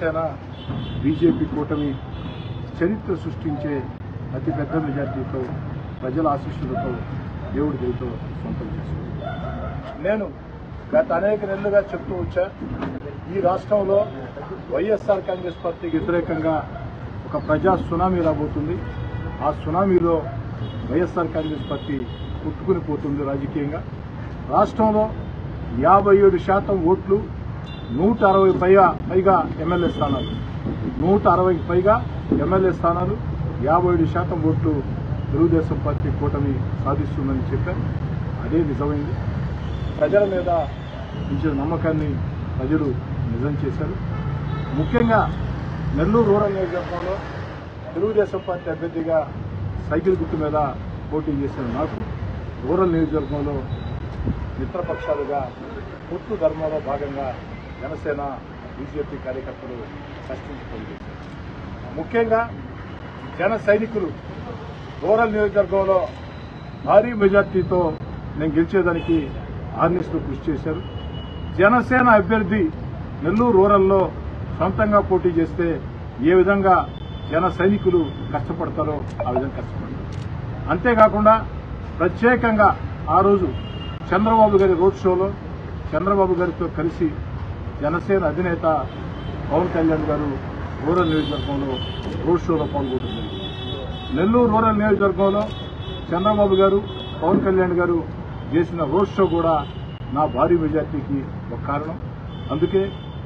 Janasena BJP కూటమి చరిత్ర సృష్టించే అతిపెద్ద మెజార్టీతో ప్రజల ఆశీస్సులతో దేవుడి దయతో సొంతం చేసుకుంది నేను గత అనేక నెలలుగా చెప్తూ వచ్చా ఈ రాష్ట్రంలో వైఎస్ఆర్ కాంగ్రెస్ పార్టీకి వ్యతిరేకంగా ఒక ప్రజా సునామీ రాబోతుంది ఆ సునామీలో వైఎస్ఆర్ కాంగ్రెస్ పార్టీ కొట్టుకుని పోతుంది రాజకీయంగా రాష్ట్రంలో యాభై ఏడు శాతం ఓట్లు నూట అరవై పైగా పైగా ఎమ్మెల్యే స్థానాలు నూట అరవై పైగా ఎమ్మెల్యే స్థానాలు యాభై ఏడు శాతం ఓట్లు తెలుగుదేశం పార్టీ కూటమి సాధిస్తుందని చెప్పారు అదే నిజమైంది ప్రజల మీద ఇచ్చిన నమ్మకాన్ని ప్రజలు నిజం చేశారు ముఖ్యంగా నెల్లూరు రూరల్ నియోజకవర్గంలో తెలుగుదేశం పార్టీ అభ్యర్థిగా సైకిల్ గుర్తు మీద పోటీ చేసిన నాకు రూరల్ నియోజకవర్గంలో మిత్రపక్షాలుగా పొత్తు ధర్మంలో భాగంగా జనసేన బీజేపీ కార్యకర్తలు కష్టించి పనిచేశారు ముఖ్యంగా జన సైనికులు రూరల్ నియోజకవర్గంలో భారీ మెజార్టీతో నేను గెలిచేదానికి ఆర్నిస్లో కృషి చేశారు జనసేన అభ్యర్థి నెల్లూరు రూరల్లో సొంతంగా పోటీ చేస్తే ఏ విధంగా జన సైనికులు కష్టపడతారో ఆ విధంగా కష్టపడతారు అంతేకాకుండా ప్రత్యేకంగా ఆ రోజు చంద్రబాబు గారి రోడ్ షోలో చంద్రబాబు గారితో కలిసి జనసేన అధినేత పవన్ కళ్యాణ్ గారు రూరల్ నియోజకవర్గంలో రోడ్ షోలో పాల్గొంటున్నారు నెల్లూరు రూరల్ నియోజకవర్గంలో చంద్రబాబు గారు పవన్ కళ్యాణ్ గారు చేసిన రోడ్ షో కూడా నా భారీ మెజార్టీకి ఒక కారణం అందుకే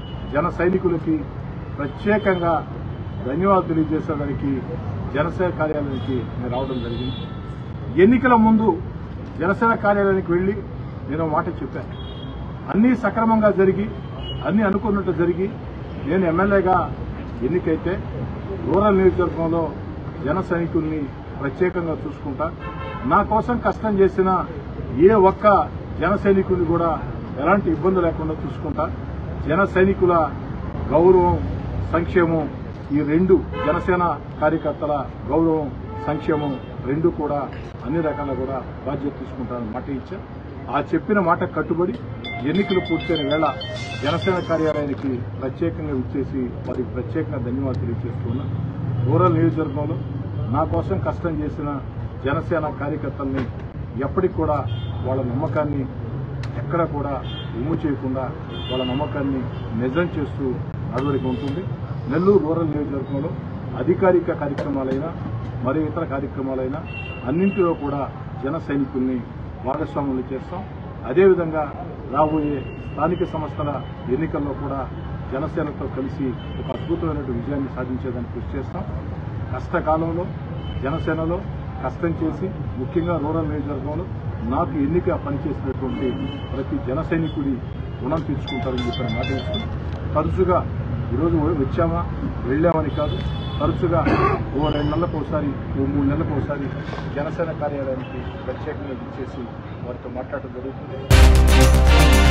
జన సైనికులకి ప్రత్యేకంగా ధన్యవాదాలు తెలియజేసేదానికి జనసేన కార్యాలయానికి నేను రావడం జరిగింది ఎన్నికల ముందు జనసేన కార్యాలయానికి వెళ్లి నేను ఒక మాట చెప్పాను అన్నీ సక్రమంగా జరిగి అన్నీ అనుకున్నట్టు జరిగి నేను ఎమ్మెల్యేగా ఎన్నికైతే రూరల్ నియోజకవర్గంలో జన సైనికుల్ని ప్రత్యేకంగా చూసుకుంటా నా కోసం కష్టం చేసిన ఏ ఒక్క జన సైనికుల్ని కూడా ఎలాంటి ఇబ్బంది లేకుండా చూసుకుంటా జన సైనికుల గౌరవం సంక్షేమం ఈ రెండు జనసేన కార్యకర్తల గౌరవం సంక్షేమం రెండు కూడా అన్ని రకాల కూడా బాధ్యత తీసుకుంటానని మాట ఇచ్చా ఆ చెప్పిన మాట కట్టుబడి ఎన్నికలు పూర్తయిన వేళ జనసేన కార్యాలయానికి ప్రత్యేకంగా ఇచ్చేసి వారికి ప్రత్యేకంగా ధన్యవాదాలు తెలియజేస్తున్నా రూరల్ నియోజకవర్గంలో నా కోసం కష్టం చేసిన జనసేన కార్యకర్తల్ని ఎప్పటికి కూడా వాళ్ళ నమ్మకాన్ని ఎక్కడ కూడా ఉమ్ము చేయకుండా వాళ్ళ నమ్మకాన్ని నిజం చేస్తూ నడవడికి ఉంటుంది నెల్లూరు రూరల్ నియోజకవర్గంలో అధికారిక కార్యక్రమాలైనా మరి ఇతర కార్యక్రమాలైనా అన్నింటిలో కూడా జన సైనికుల్ని భాగస్వాములు చేస్తాం అదేవిధంగా రాబోయే స్థానిక సంస్థల ఎన్నికల్లో కూడా జనసేనతో కలిసి ఒక అద్భుతమైనటువంటి విజయాన్ని సాధించేదానికి కృషి చేస్తాం కష్టకాలంలో జనసేనలో కష్టం చేసి ముఖ్యంగా రూరల్ నియోజకవర్గంలో నాకు ఎన్నిక పనిచేసినటువంటి ప్రతి జన సైనికుడి రుణం తీర్చుకుంటారని చెప్పిన మాట ఇస్తూ తరచుగా ఈరోజు వచ్చామా వెళ్ళామని కాదు తరచుగా ఓ రెండు నెలలకు ఒకసారి ఓ మూడు నెలలకు ఒకసారి జనసేన కార్యాలయానికి ప్రత్యేకంగా ఇచ్చేసి వారితో మాట్లాడటం జరుగుతుంది